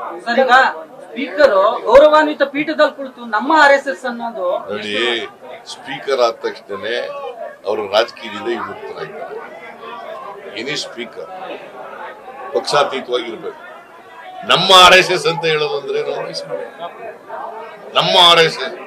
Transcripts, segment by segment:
Sir ಈಗ speaker ಗೌರವಾನ್ವಿತ ಪೀಠದಲ್ಲಿ ಕುಳಿತು ನಮ್ಮ ಆರ್ ಎಸ್ ಎಸ್ ಅನ್ನೋದು ನೋಡಿ ಸ್ಪೀಕರ್ ಆದ ತಕ್ಷಣನೇ ಅವರು ರಾಜಕೀಯದಿಂದ ವಿಮುಕ್ತರಾಗಿದ್ದಾರೆ ಎನಿ ಸ್ಪೀಕರ್ ಪಕ್ಷಾತೀತವಾಗಿರ್ಬೇಕು ನಮ್ಮ ಆರ್ ಎಸ್ ಎಸ್ ಅಂತ ಹೇಳೋದಂದ್ರೆ ನಮ್ಮ ಆರ್ ಎಸ್ ಎಸ್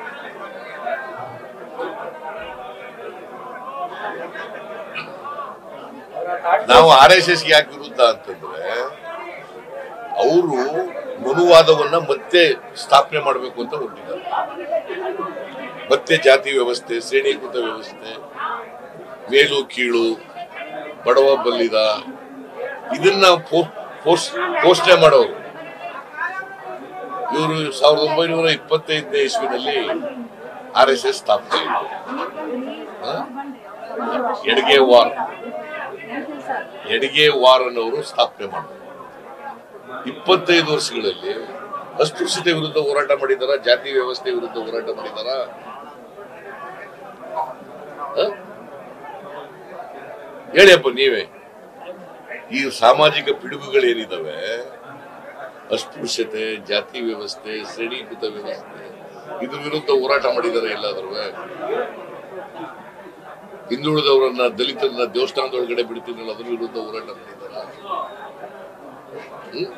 ನಾವು ಆರ್ ಎಸ್ ಎಸ್ ಯಾಕೆ ವಿರುದ್ಧ ಅಂತಂದ್ರೆ ಅವರು ಮನುವಾದವನ್ನ ಮತ್ತೆ ಸ್ಥಾಪನೆ ಮಾಡಬೇಕು ಅಂತ ಹೊರಟಿದ್ದಾರೆ ಮತ್ತೆ ಜಾತಿ ವ್ಯವಸ್ಥೆ ಶ್ರೇಣೀಕೃತ ವ್ಯವಸ್ಥೆ ಮೇಲು ಕೀಳು ಬಡವ ಬಲ್ಲಿದ ಇದನ್ನ ಪೋ- ಪೋಸ್ಟ್ ಪೋಷಣೆ ಮಾಡೋರು ಇವರು ಸಾವಿರದ ಒಂಬೈನೂರ ಇಪ್ಪತ್ತೈದನೇ ಇಸ್ವಿನಲ್ಲಿ ಆರ್ ಎಸ್ ಎಸ್ ಸ್ಥಾಪನೆ ಆಯಿತು ಹ? ಎಡ್ಗೆ ವಾರ್ ಎಡ್ಗೆ ವಾರ್ ಅನ್ನೋರು ಸ್ಥಾಪನೆ ಮಾಡಿದ್ರು ಇಪ್ಪತ್ತೈದು ವರ್ಷಗಳಲ್ಲಿ ಅಸ್ಪೃಶ್ಯತೆ ವಿರುದ್ಧ ಹೋರಾಟ ಮಾಡಿದಾರ ಜಾತಿ ವ್ಯವಸ್ಥೆ ವಿರುದ್ಧ ಹೋರಾಟ ಮಾಡಿದಾರ ಹ? ಹೇಳಿಯಪ್ಪ ನೀವೇ ಈ ಸಾಮಾಜಿಕ ಪಿಡುಗುಗಳೇನಿದಾವೆ ಅಸ್ಪೃಶ್ಯತೆ ಜಾತಿ ವ್ಯವಸ್ಥೆ ಶ್ರೇಣೀಕೃತ ವ್ಯವಸ್ಥೆ ಇದ್ರ ವಿರುದ್ಧ ಹೋರಾಟ ಮಾಡಿದಾರೆ ಎಲ್ಲಾದ್ರೂ ಹಿಂದುಳಿದವರನ್ನ ದಲಿತರನ್ನ ದೇವಸ್ಥಾನದೊಳಗಡೆ ಬಿಡ್ತೀನಲ್ಲ ಅದ್ರ ವಿರುದ್ಧ ಹೋರಾಟ ಮಾಡಿದಾರ ಹ್ಮ್?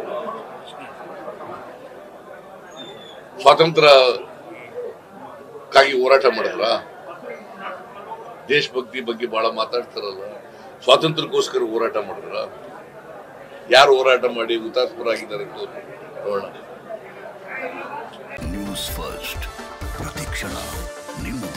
ಸ್ವಾತಂತ್ರ್ಯಕ್ಕಾಗಿ ಹೋರಾಟ ಮಾಡಿದ್ರ ದೇಶಭಕ್ತಿ ಬಗ್ಗೆ ಬಹಳ ಮಾತಾಡ್ತಾರಲ್ಲ ಸ್ವಾತಂತ್ರ್ಯಕ್ಕೋಸ್ಕರ ಹೋರಾಟ ಮಾಡಿದ್ರ ಯಾರು ಹೋರಾಟ ಮಾಡಿ ಹುತಾತ್ಮರಾಗಿದ್ದಾರೆ ಅಂತ ನೋಡೋಣ ನ್ಯೂಸ್ ಫಸ್ಟ್ ಪ್ರತಿಕ್ಷಣ ನಿಮ್ಮ